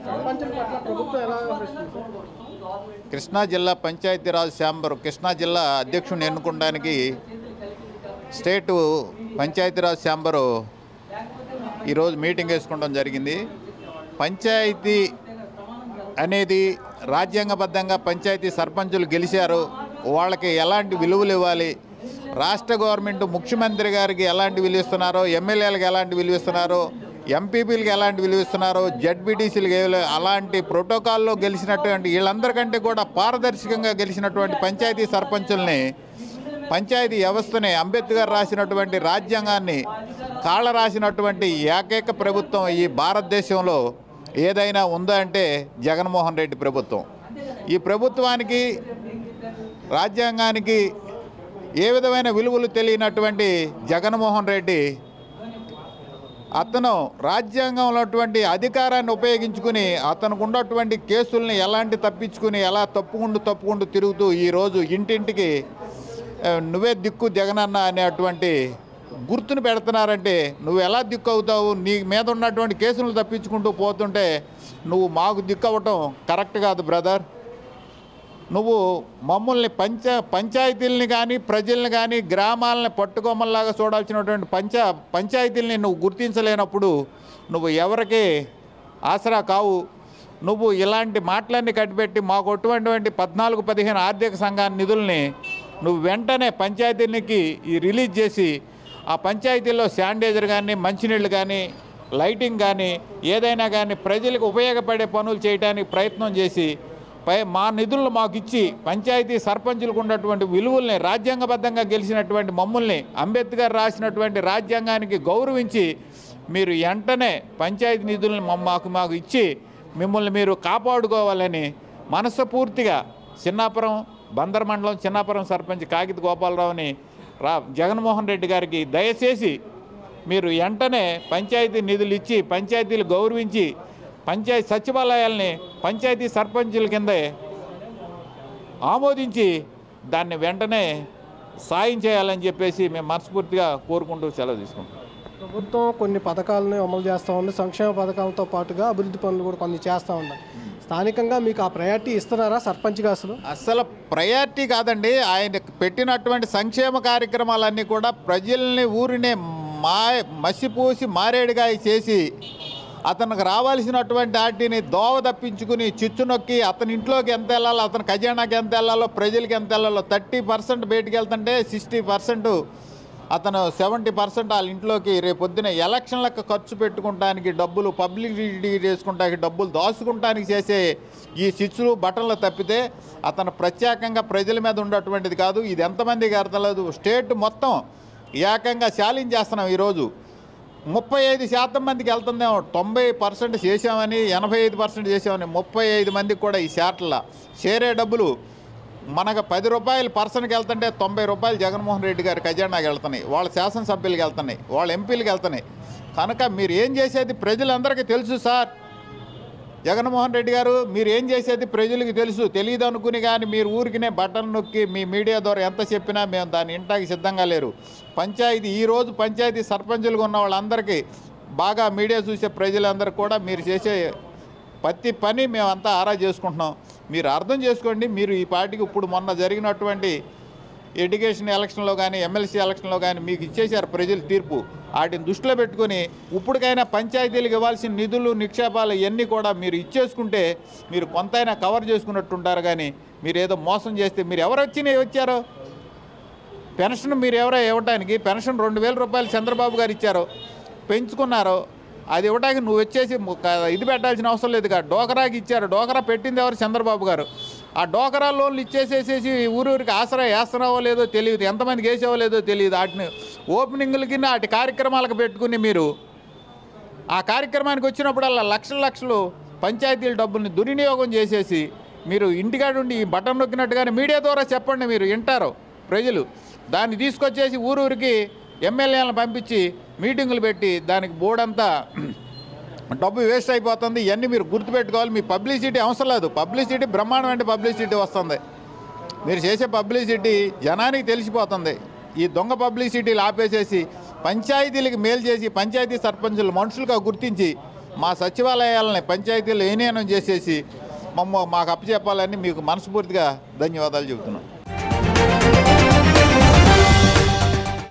సర్పంచుల పట్ల ప్రభుత్వం ఎలా వ్యవహరిస్తుంది సార్ కృష్ణా జిల్లా పంచాయతీరాజ్ ఛాంబర్ కృష్ణా జిల్లా అధ్యక్షుడిని ఎన్నుకోవడానికి స్టేటు పంచాయతీరాజ్ ఛాంబరు ఈరోజు మీటింగ్ వేసుకోవడం జరిగింది పంచాయతీ అనేది రాజ్యాంగబద్ధంగా పంచాయతీ సర్పంచులు గెలిచారు వాళ్ళకి ఎలాంటి విలువలు ఇవ్వాలి రాష్ట్ర గవర్నమెంట్ ముఖ్యమంత్రి గారికి ఎలాంటి విలువ ఇస్తున్నారో ఎమ్మెల్యేలకు ఎలాంటి విలువ ఇస్తున్నారో ఎంపీపీలకు ఎలాంటి విలువ ఇస్తున్నారో జడ్బీటీసీలకు అలాంటి ప్రోటోకాల్లో గెలిచినటువంటి వీళ్ళందరికంటే కూడా పారదర్శకంగా గెలిచినటువంటి పంచాయతీ సర్పంచుల్ని పంచాయతీ వ్యవస్థని అంబేద్కర్ రాసినటువంటి రాజ్యాంగాన్ని కాళ్ళ రాసినటువంటి ఏకైక ప్రభుత్వం ఈ భారతదేశంలో ఏదైనా ఉందా అంటే జగన్మోహన్ రెడ్డి ప్రభుత్వం ఈ ప్రభుత్వానికి రాజ్యాంగానికి ఏ విధమైన విలువలు తెలియనటువంటి జగన్మోహన్ రెడ్డి అతను రాజ్యాంగంలో ఉన్నటువంటి అధికారాన్ని ఉపయోగించుకుని అతనికి ఉన్నటువంటి కేసుల్ని ఎలాంటి తప్పించుకుని ఎలా తప్పుకుంటూ తప్పుకుంటూ తిరుగుతూ ఈరోజు ఇంటింటికి ఆ, నువ్వే దిక్కు జగనన్న అనేటువంటి గుర్తును పెడుతున్నారంటే నువ్వు ఎలా దిక్కు అవుతావు నీ మీద ఉన్నటువంటి కేసులను తప్పించుకుంటూ పోతుంటే నువ్వు మాకు దిక్కు అవ్వటం కరెక్ట్ కాదు బ్రదర్ నువ్వు మమ్మల్ని పంచ పంచాయతీలని కానీ ప్రజల్ని కానీ గ్రామాలని పట్టుకోమల్లాగా చూడాల్సినటువంటి పంచా పంచాయతీలని నువ్వు గుర్తించలేనప్పుడు నువ్వు ఎవరికి ఆసరా కావు నువ్వు ఇలాంటి మాటలన్నీ కట్టిపెట్టి మాకు అటువంటి పద్నాలుగు పదిహేను ఆర్థిక సంఘాన్ని నిధుల్ని నువ్వు వెంటనే పంచాయతీలకి ఈ రిలీజ్ చేసి ఆ పంచాయతీల్లో శానిటైజర్ కానీ మంచినీళ్ళు కానీ లైటింగ్ కానీ ఏదైనా కానీ ప్రజలకు ఉపయోగపడే పనులు చేయడానికి ప్రయత్నం చేసి పై మా నిధులను మాకు ఇచ్చి పంచాయతీ సర్పంచులకు ఉన్నటువంటి విలువల్ని రాజ్యాంగబద్ధంగా గెలిచినటువంటి మమ్మల్ని అంబేద్కర్ రాసినటువంటి రాజ్యాంగానికి గౌరవించి మీరు వెంటనే పంచాయతీ నిధులను మా- మాకు మాకు ఇచ్చి మిమ్మల్ని మీరు కాపాడుకోవాలని మనస్ఫూర్తిగా చిన్నాపురం బందర్ మండలం చిన్నాపురం సర్పంచ్ కాగిత గోపాలరావుని రా జగన్మోహన్ రెడ్డి గారికి దయచేసి మీరు వెంటనే పంచాయతీ నిధులు ఇచ్చి పంచాయతీలు గౌరవించి పంచాయతీ సచివాలయాల్ని పంచాయతీ సర్పంచుల కిందే ఆమోదించి దాన్ని వెంటనే సాయం చేయాలని చెప్పేసి మేము మనస్ఫూర్తిగా కోరుకుంటూ సెలవు తీసుకుంటాం ప్రభుత్వం కొన్ని పథకాలను అమలు చేస్తూ ఉంది సంక్షేమ పథకాలతో పాటుగా అభివృద్ధి పనులు కూడా కొన్ని చేస్తూ ఉంది స్థానికంగా మీకు ఆ ప్రయారిటీ ఇస్తున్నారా సర్పంచ్గా అసలు అసలు ప్రయారిటీ కాదండి ఆయన పెట్టినటువంటి సంక్షేమ కార్యక్రమాలన్నీ కూడా ప్రజల్ని ఊరిని మా మసిపూసి మారేడుగా చేసి అతనికి రావాల్సినటువంటి వాటిని దోవ తప్పించుకుని చిచ్చు నొక్కి అతని ఇంట్లోకి ఎంత వెళ్ళాలో అతని ఖజానాకి ఎంత వెళ్ళాలో ప్రజలకి ఎంత వెళ్ళాలో థర్టీ పర్సెంట్ బయటికి వెళ్తుంటే సిక్స్టీ పర్సెంట్ అతను సెవెంటీ పర్సెంట్ వాళ్ళ ఇంట్లోకి రేపు పొద్దున ఎలక్షన్లకు ఖర్చు పెట్టుకుంటానికి డబ్బులు పబ్లిసిటీ చేసుకుంటానికి డబ్బులు దాచుకుంటానికి చేసే ఈ చిచ్చులు బట్టలు తప్పితే అతను ప్రత్యేకంగా ప్రజల మీద ఉన్నటువంటిది కాదు ఇది ఎంతమందికి అర్థలేదు స్టేట్ మొత్తం ఏకంగా ఛాలెంజ్ చేస్తున్నాం ఈరోజు ముప్పై ఐదు శాతం మందికి వెళ్తుందేమో తొంభై పర్సెంట్ చేసామని ఎనభై ఐదు పర్సెంట్ చేసామని ముప్పై ఐదు మందికి కూడా ఈ షాట్ల షేరే డబ్బులు మనకు పది రూపాయలు పర్సన్కి వెళ్తుంటే తొంభై రూపాయలు జగన్మోహన్ రెడ్డి గారి ఖజానాకి వెళ్తున్నాయి వాళ్ళ శాసనసభ్యులకి వెళ్తున్నాయి వాళ్ళ ఎంపీలకు వెళ్తున్నాయి కనుక మీరు ఏం చేసేది ప్రజలందరికీ తెలుసు సార్ జగన్మోహన్ రెడ్డి గారు మీరు ఏం చేసేది ప్రజలకు తెలుసు తెలియదు అనుకుని కానీ మీరు ఊరికినే బటన్ నొక్కి మీ మీడియా ద్వారా ఎంత చెప్పినా మేము దాన్ని ఇంటాకి సిద్ధంగా లేరు పంచాయతీ ఈరోజు పంచాయతీ సర్పంచులుగా ఉన్న వాళ్ళందరికీ బాగా మీడియా చూసే ప్రజలందరూ కూడా మీరు చేసే ప్రతి పని మేమంతా ఆరా చేసుకుంటున్నాం మీరు అర్థం చేసుకోండి మీరు ఈ పార్టీకి ఇప్పుడు మొన్న జరిగినటువంటి ఎడ్యుకేషన్ ఎలక్షన్లో కానీ ఎమ్మెల్సీ ఎలక్షన్లో కానీ మీకు ఇచ్చేశారు ప్రజలు తీర్పు వాటిని దృష్టిలో పెట్టుకొని ఇప్పటికైనా పంచాయతీలకు ఇవ్వాల్సిన నిధులు నిక్షేపాలు ఇవన్నీ కూడా మీరు ఇచ్చేసుకుంటే మీరు కొంతైనా కవర్ చేసుకున్నట్టుంటారు కానీ మీరు ఏదో మోసం చేస్తే మీరు ఎవరు వచ్చి వచ్చారో పెన్షన్ మీరు ఎవరో ఇవ్వడానికి పెన్షన్ రెండు వేల రూపాయలు చంద్రబాబు గారు ఇచ్చారు పెంచుకున్నారు అది ఇవ్వడానికి నువ్వు వచ్చేసి ఒక ఇది పెట్టాల్సిన అవసరం లేదు కదా డోకరాకి ఇచ్చారు డోకరా పెట్టింది ఎవరు చంద్రబాబు గారు ఆ డోకరా లోన్లు ఇచ్చేసేసేసి ఊరూరికి ఆసరా వేస్తున్నావో లేదో తెలియదు ఎంతమందికి వేసావో లేదో తెలియదు వాటిని ఓపెనింగ్లకి వాటి కార్యక్రమాలకు పెట్టుకుని మీరు ఆ కార్యక్రమానికి వచ్చినప్పుడల్లా లక్షల లక్షలు పంచాయతీల డబ్బుల్ని దుర్వినియోగం చేసేసి మీరు ఇంటికాడ ఉండి ఈ బటన్ నొక్కినట్టుగానే మీడియా ద్వారా చెప్పండి మీరు వింటారు ప్రజలు దాన్ని తీసుకొచ్చేసి ఊరూరికి ఎమ్మెల్యేలను పంపించి మీటింగులు పెట్టి దానికి బోర్డంతా డబ్బు వేస్ట్ అయిపోతుంది ఇవన్నీ మీరు గుర్తుపెట్టుకోవాలి మీ పబ్లిసిటీ అవసరం లేదు పబ్లిసిటీ బ్రహ్మాండమైన పబ్లిసిటీ వస్తుంది మీరు చేసే పబ్లిసిటీ జనానికి తెలిసిపోతుంది ఈ దొంగ పబ్లిసిటీలు ఆపేసేసి పంచాయతీలకు మేలు చేసి పంచాయతీ సర్పంచులు మనుషులుగా గుర్తించి మా సచివాలయాలని పంచాయతీలు ఏనేనం చేసేసి మమ్మ మాకు అప్పచెప్పాలని మీకు మనస్ఫూర్తిగా ధన్యవాదాలు చెబుతున్నాం